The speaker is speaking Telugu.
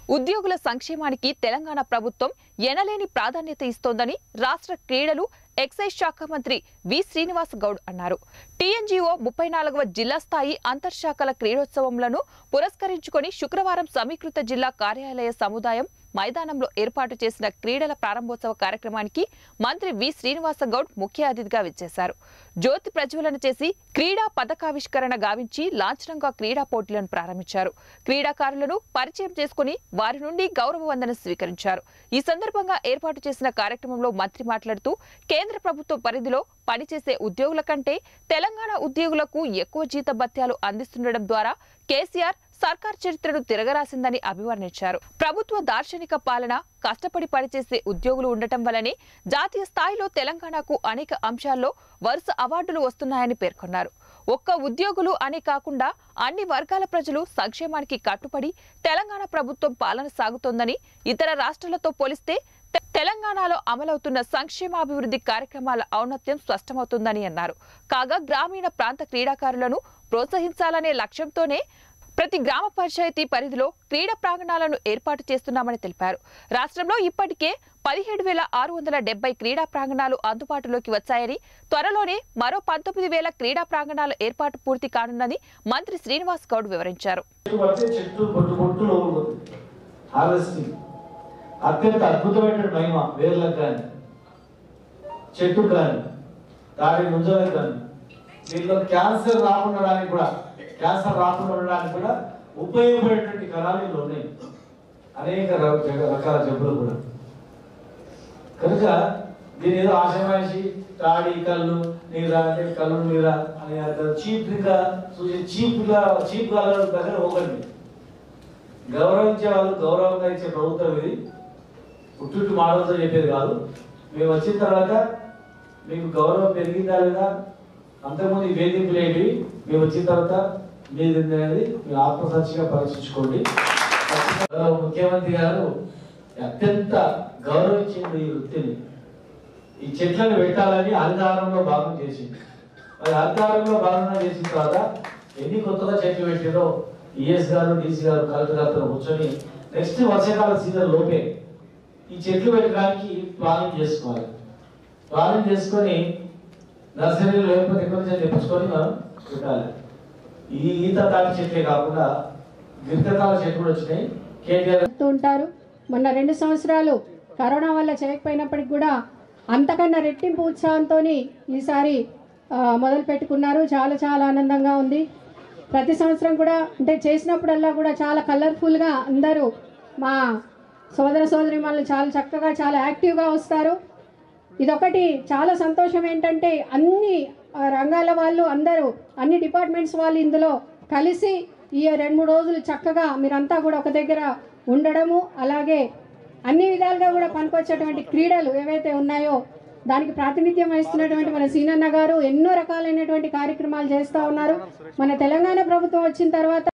ఉద్యోగుల సంక్షేమానికి తెలంగాణ ప్రభుత్వం ఎనలేని ప్రాధాన్యత ఇస్తోందని రాష్ట్ర క్రీడలు ఎక్సైజ్ శాఖ మంత్రి వి శ్రీనివాస్ గౌడ్ అన్నారు టీఎన్జీఓ ముప్పై నాలుగవ జిల్లా స్థాయి అంతర్శాఖల క్రీడోత్సవంలను పురస్కరించుకొని శుక్రవారం సమీకృత జిల్లా కార్యాలయ సముదాయం మైదానంలో ఏర్పాటు చేసిన క్రీడల ప్రారంభోత్సవ కార్యక్రమానికి మంత్రి వి శ్రీనివాస గౌడ్ ముఖ్య అతిథిగా విచ్చేశారు జ్యోతి ప్రజ్వలన చేసి క్రీడా పథకావిష్కరణ గావించి లాంఛనంగా క్రీడా పోటీలను ప్రారంభించారు క్రీడాకారులను పరిచయం చేసుకుని వారి నుండి గౌరవ వందన స్వీకరించారు ఈ సందర్భంగా ఏర్పాటు చేసిన కార్యక్రమంలో మంత్రి మాట్లాడుతూ కేంద్ర ప్రభుత్వ పరిధిలో పనిచేసే ఉద్యోగుల కంటే తెలంగాణ ఉద్యోగులకు ఎక్కువ జీత భత్యాలు అందిస్తుండడం ద్వారా కేసీఆర్ సర్కార్ చరిత్రను తిరగరాసిందని అభివర్ణించారు ప్రభుత్వ దార్శనిక పాలన కష్టపడి పనిచేసే ఉద్యోగులు ఉండటం వల్లనే జాతీయ స్థాయిలో తెలంగాణకు అనేక అంశాల్లో వరుస అవార్డులు వస్తున్నాయని పేర్కొన్నారు ఒక్క ఉద్యోగులు అనే కాకుండా అన్ని వర్గాల ప్రజలు సంక్షేమానికి కట్టుబడి తెలంగాణ ప్రభుత్వం పాలన సాగుతోందని ఇతర రాష్ట్రాలతో పోలిస్తే తె- తెలంగాణలో అమలవుతున్న సంక్షేమాభివృద్ధి కార్యక్రమాల ఔన్నత్యం స్పష్టమవుతుందని అన్నారు కాగా గ్రామీణ ప్రాంత క్రీడాకారులను ప్రోత్సహించాలనే లక్ష్యంతోనే ప్రతి గ్రామ పంచాయతీ పరిధిలో క్రీడా ప్రాంగణాలను ఏర్పాటు చేస్తున్నామని తెలిపారు రాష్ట్రంలో ఇప్పటికే పదిహేడు వేల ఆరు వందల డెబ్బై క్రీడా ప్రాంగణాలు అందుబాటులోకి వచ్చాయని త్వరలోనే మరో పంతొమ్మిది వేల క్రీడా ప్రాంగణాల ఏర్పాటు పూర్తి కానున్నది మంత్రి శ్రీనివాస్ గౌడ్ వివరించారు చెట్టు పడితే చెట్టు పొట్టు పొట్టు లోపలిపోతుంది హార్వెస్టింగ్ అత్యంత అద్భుతమైన మహిమ వేర్లకు కానీ చెట్టు కానీ దాని ముంజలకు కానీ దీంట్లో క్యాన్సర్ రాకుండా ఉండడానికి కూడా క్యాన్సర్ రాకుండా ఉండడానికి కూడా ఉపయోగపడేటువంటి కణాలు ఇందులో ఉన్నాయి అనేక ర- జగ- రకాల జబ్బులు కూడా కనుక దీని ఏదో ఆశమాసి తాడి కళ్ళు నీరా అంటే కళ్ళు నీరా అని చీప్ గా చూసి చీప్ గా చీప్ గా దగ్గర పోకండి గౌరవించే వాళ్ళు గౌరవంగా ఇచ్చే ప్రభుత్వం ఇది పుట్టుట్టు మాటలతో చెప్పేది కాదు మేము వచ్చిన తర్వాత మీకు గౌరవం పెరిగిందా లేదా అంతకుముందు ఈ వేధింపులు ఏంటి మేము వచ్చిన తర్వాత మీది అనేది మీ ఆత్మసాక్షిగా పరీక్షించుకోండి గౌరవ ముఖ్యమంత్రి గారు అత్యంత గౌరవించింది ఈ వృత్తిని ఈ చెట్లను పెట్టాలని హరిదారంలో భాగం చేసింది మరి హరిదారంలో భాగంగా చేసిన తర్వాత ఎన్ని కొత్తగా చెట్లు పెట్టారో ఈఎస్ గారు డీసీ గారు కలెక్టర్ గారితో కూర్చొని నెక్స్ట్ వర్షాకాల సీజన్ లోపే ఈ చెట్లు పెట్టడానికి ప్లానింగ్ చేసుకోవాలి ప్లానింగ్ చేసుకొని నర్సరీలో లేకపోతే ఎక్కడి నుంచి తెప్పించుకొని మనం పెట్టాలి ఈ ఈత తాటి చెట్లే కాకుండా దీర్ఘకాల చెట్లు కూడా వచ్చినాయి కేటీఆర్ చెప్తూ ఉంటారు మొన్న రెండు సంవత్సరాలు కరోనా వల్ల చేయకపోయినప్పటికి కూడా అంతకన్నా రెట్టింపు ఉత్సాహంతో ఈసారి ఆ, మొదలు పెట్టుకున్నారు చాలా చాలా ఆనందంగా ఉంది ప్రతి సంవత్సరం కూడా అంటే చేసినప్పుడల్లా కూడా చాలా కలర్ఫుల్గా అందరూ మా సోదర సోదరి వాళ్ళు చాలా చక్కగా చాలా యాక్టివ్గా వస్తారు ఇదొకటి చాలా సంతోషం ఏంటంటే అన్ని ఆ, రంగాల వాళ్ళు అందరూ అన్ని డిపార్ట్మెంట్స్ వాళ్ళు ఇందులో కలిసి ఈ రెండు మూడు రోజులు చక్కగా మీరంతా కూడా ఒక దగ్గర ఉండడము అలాగే అన్ని విధాలుగా కూడా పనికొచ్చేటువంటి క్రీడలు ఏవైతే ఉన్నాయో దానికి ప్రాతినిధ్యం వహిస్తున్నటువంటి మన సీనన్న గారు ఎన్నో రకాలైనటువంటి కార్యక్రమాలు చేస్తూ ఉన్నారు మన తెలంగాణ ప్రభుత్వం వచ్చిన తర్వాత